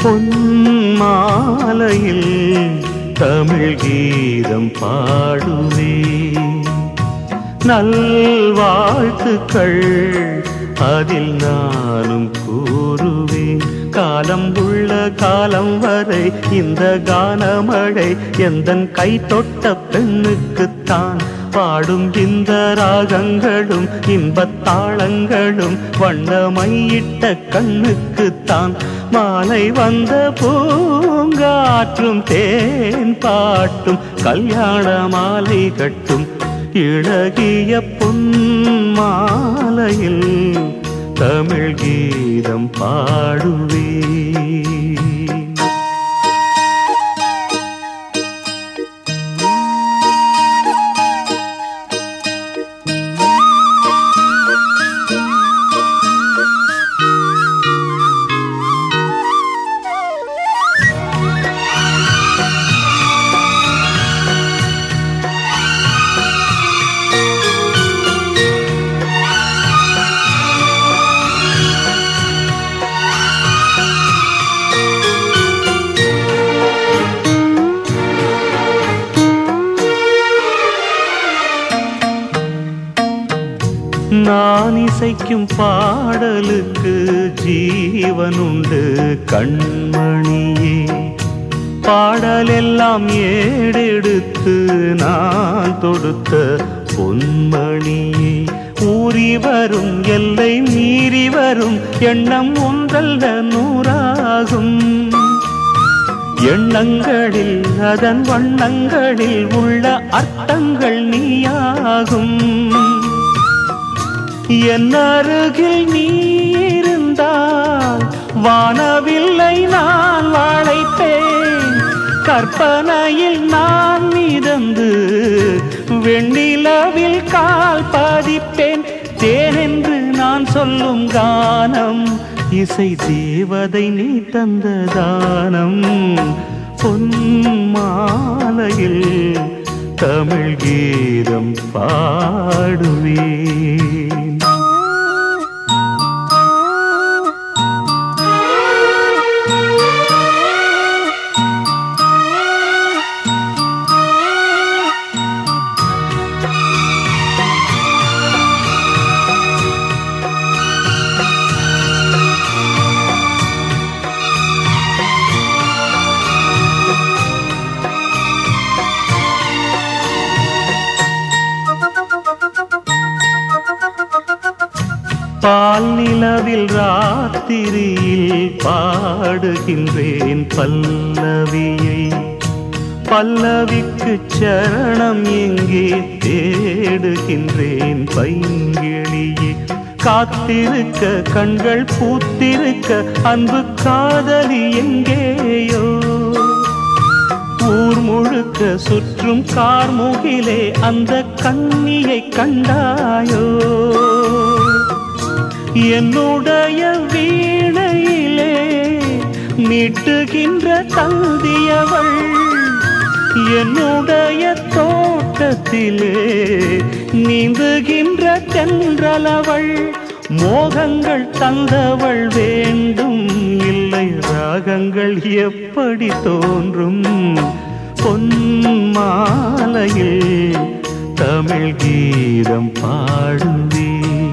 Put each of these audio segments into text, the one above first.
பொன்மாலையில் தமிழ் கீதம் பாடுவே நல்வாழ்த்துக்கள் அதில் நானும் கூறுவேன் காலம் உள்ள காலம் வரை இந்த கானமழை எந்தன் கை தொட்ட பெண்ணுக்குத்தான் பாடும் இந்த ராகங்களும் இன்பத் தாளங்களும் வண்ணமையிட்ட கண்ணுக்குத்தான் மாலை வந்த பூங்காற்றும் தேன் பாட்டும் கல்யாண மாலை கட்டும் இழகிய பொன் மாலையில் தமிழ் கீதம் பாடுவே நான் இசைக்கும் பாடலுக்கு ஜீவனுண்டு கண்மணியே பாடலெல்லாம் ஏடெடுத்து நான் தொடுத்த பொன்மணியே ஊறி வரும் எல்லை மீறி வரும் எண்ணம் ஒன்றல்ல நூறாகும் எண்ணங்களில் அதன் வண்ணங்களில் உள்ள அர்த்தங்கள் நீயாகும் என் அருகில் நீ இருந்தால் வானவில்லை நான் வாழைப்பேன் கற்பனையில் நான் மிதந்து வெண்ணிலவில் கால் பாதிப்பேன் தேனென்று நான் சொல்லும் கானம் இசை தேவதை நீ தந்த தானம் பொன் மாலையில் தமிழ் கீதம் பாடுவேன் பால் நிலவில் ராத்திரியில் பாடுகின்றேன் பல்லவியை பல்லவிக்கு சரணம் எங்கே தேடுகின்றேன் பைங்கிளியே காத்திருக்க கண்கள் பூத்திருக்க அன்பு காதலி எங்கேயோ ஊர் முழுக்க சுற்றும் கார்முகிலே அந்த கண்ணியை கண்டாயோ என்னுடைய வீணையிலே மீட்டுகின்ற தந்தியவள் என்னுடைய தோட்டத்திலே நீந்துகின்ற தென்றலவள் மோகங்கள் தந்தவள் வேண்டும் இல்லை ராகங்கள் எப்படி தோன்றும் பொன் மாலையில் தமிழ் கீதம் பாடுவே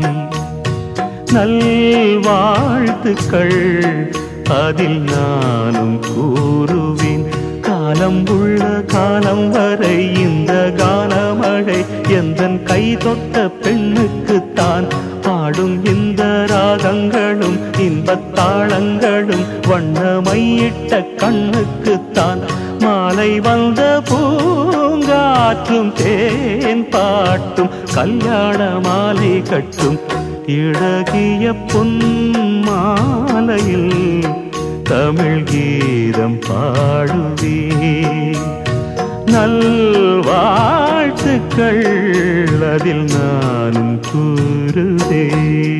நல்வாழ்த்துக்கள் அதில் நானும் கூறுவேன் காலம் உள்ள காலம் வரை இந்த கானமழை எந்தன் கை தொட்ட பெண்ணுக்குத்தான் பாடும் இந்த ராகங்களும் இன்பத் தாளங்களும் வண்ணமையிட்ட கண்ணுக்குத்தான் மாலை வந்த பூங்காற்றும் தேன் பாட்டும் கல்யாண மாலை கட்டும் இழகிய பொன் மாலையில் தமிழ் கீதம் பாடுவே நல்வாழ்த்துக்கள் அதில் நானும் கூறுதே